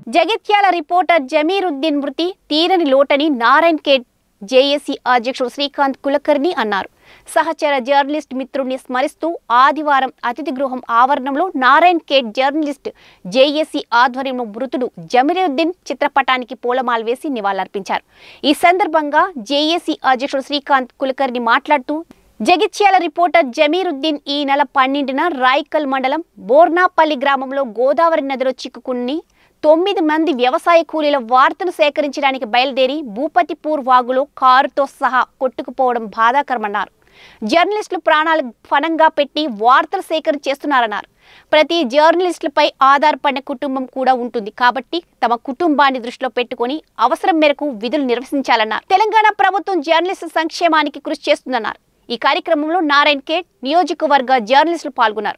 Jagtial reporter Zameeruddin మృతి తీరని లోటని Narayan Khed JAC అధ్యక్షుడు శ్రీకాంత్ కులకర్ణి అన్నారు సహచర జర్నలిస్ట్ మిత్రుడిని స్మరిస్తూ ఆదివారం అతిథి గృహం ఆవరణంలో నారాయణ్ ఖేడ్ జర్నలిస్ట్ జేఏసీ ఆధ్వర్యంలో మృతుడు జమీరుద్దీన్ చిత్రపటానికి పూలమాల వేసి నివాళులర్పించారు ఈ సందర్భంగా జేఏసీ అధ్యక్షుడు శ్రీకాంత్ కులకర్ణి మాట్లాడుతూ జగిత్యాల రిపోర్టర్ జమీరుద్దీన్ ఈ నెల పన్నెండున రాయికల్ మండలం బోర్నాపల్లి గ్రామంలో గోదావరి నదిలో చిక్కుకుని తొమ్మిది మంది వ్యవసాయ కూలీల వార్తలు సేకరించడానికి బయలుదేరి భూపతిపూర్ వాగులో కారుతో సహా కొట్టుకుపోవడం బాధాకరమన్నారు జర్నలిస్టులు ప్రాణాలు ఫనంగా పెట్టి వార్తలు సేకరణ చేస్తున్నారన్నారు ప్రతి జర్నలిస్టులపై ఆధారపడిన కుటుంబం కూడా ఉంటుంది కాబట్టి తమ కుటుంబాన్ని దృష్టిలో పెట్టుకొని అవసరం మేరకు విధులు నిర్వహించాలన్నారు తెలంగాణ ప్రభుత్వం జర్నలిస్టు సంక్షేమానికి కృషి చేస్తుందన్నారు ఈ కార్యక్రమంలో నారాయణ్ ఖేడ్ నియోజకవర్గ జర్నలిస్టులు పాల్గొన్నారు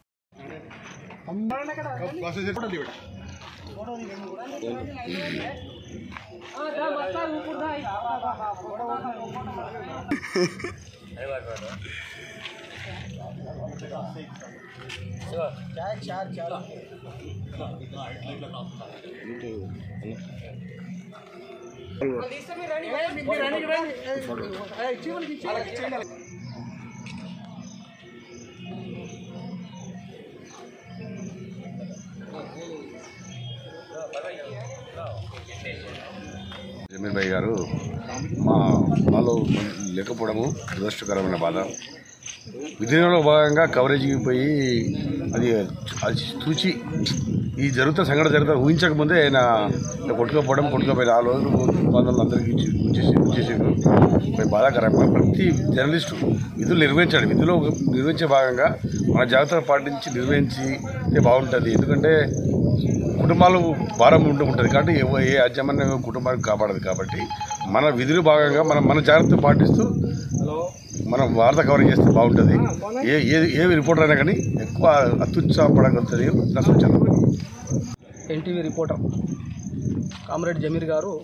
జమీర్ భాయ్ గారు మా మాలో లేకపోవడము దురదృష్టకరమైన బాధ విధిలో భాగంగా కవరేజ్కి పోయి అది అది చూచి ఈ జరుగుతున్న సంఘటన జరుగుతా ఊహించకముందే ఆయన ఇలా కొట్టుకోపోవడం కొట్టుకోపోయిన ఆ రోజు బంధువులు అందరికీ ఇచ్చి ఇచ్చేసి ఇచ్చేసిండు మరి బాధాకరంగా ప్రతి జర్నలిస్టు విధులు నిర్వహించాడు విధులు నిర్వహించే భాగంగా మన జాగ్రత్తలు పాటించి నిర్వహించి బాగుంటుంది ఎందుకంటే కుటుంబాలు భారం ఉంటూ ఉంటుంది కాబట్టి ఎవ- ఏ యాజమాన్యం కుటుంబానికి కాపాడదు కాబట్టి మన విధులు భాగంగా మనం మన జాగ్రత్త పాటిస్తూ మనం వార్త కవర్ చేస్తే బాగుంటుంది ఏ ఏ ఏ రిపోర్టర్ అయినా కానీ ఎక్కువ అత్యుత్సాహపడగలుగుతుంది నా సూచన ఎన్టీవీ రిపోర్టర్ కామ్రేడ్ జమీర్ గారు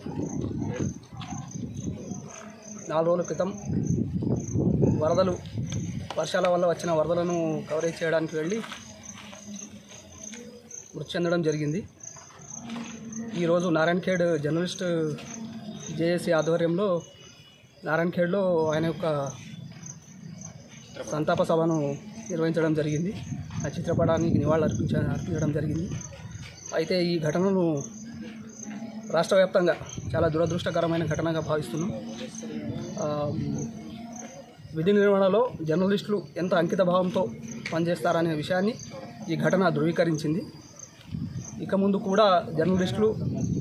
నాలుగు రోజుల క్రితం వరదలు వర్షాల వల్ల వచ్చిన వరదలను కవరేజ్ చేయడానికి వెళ్ళి మృతి చెందడం జరిగింది ఈరోజు నారాయణ్ ఖేడ్ జర్నలిస్ట్ జేఏసీ ఆధ్వర్యంలో నారాయణ్ ఖేడ్లో ఆయన యొక్క సంతాప సభను నిర్వహించడం జరిగింది ఆ చిత్రపటానికి నివాళులు అర్పించ అర్పించడం జరిగింది అయితే ఈ ఘటనను రాష్ట్ర వ్యాప్తంగా చాలా దురదృష్టకరమైన ఘటనగా భావిస్తున్నాం ఆ, విధి నిర్వహణలో జర్నలిస్టులు ఎంత అంకిత భావంతో పనిచేస్తారనే విషయాన్ని ఈ ఘటన ధృవీకరించింది ఇక ముందు కూడా జర్నలిస్టులు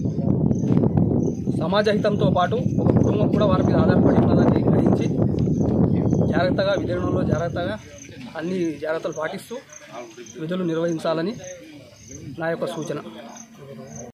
సమాజ హితంతో పాటు ఒక కుటుంబం కూడా వారి మీద ఆధారపడి ఉన్నదాన్ని గ్రహించి జాగ్రత్తగా విధి నిర్వహణలో జాగ్రత్తగా అన్ని జాగ్రత్తలు పాటిస్తూ విధులు నిర్వహించాలని నా యొక్క సూచన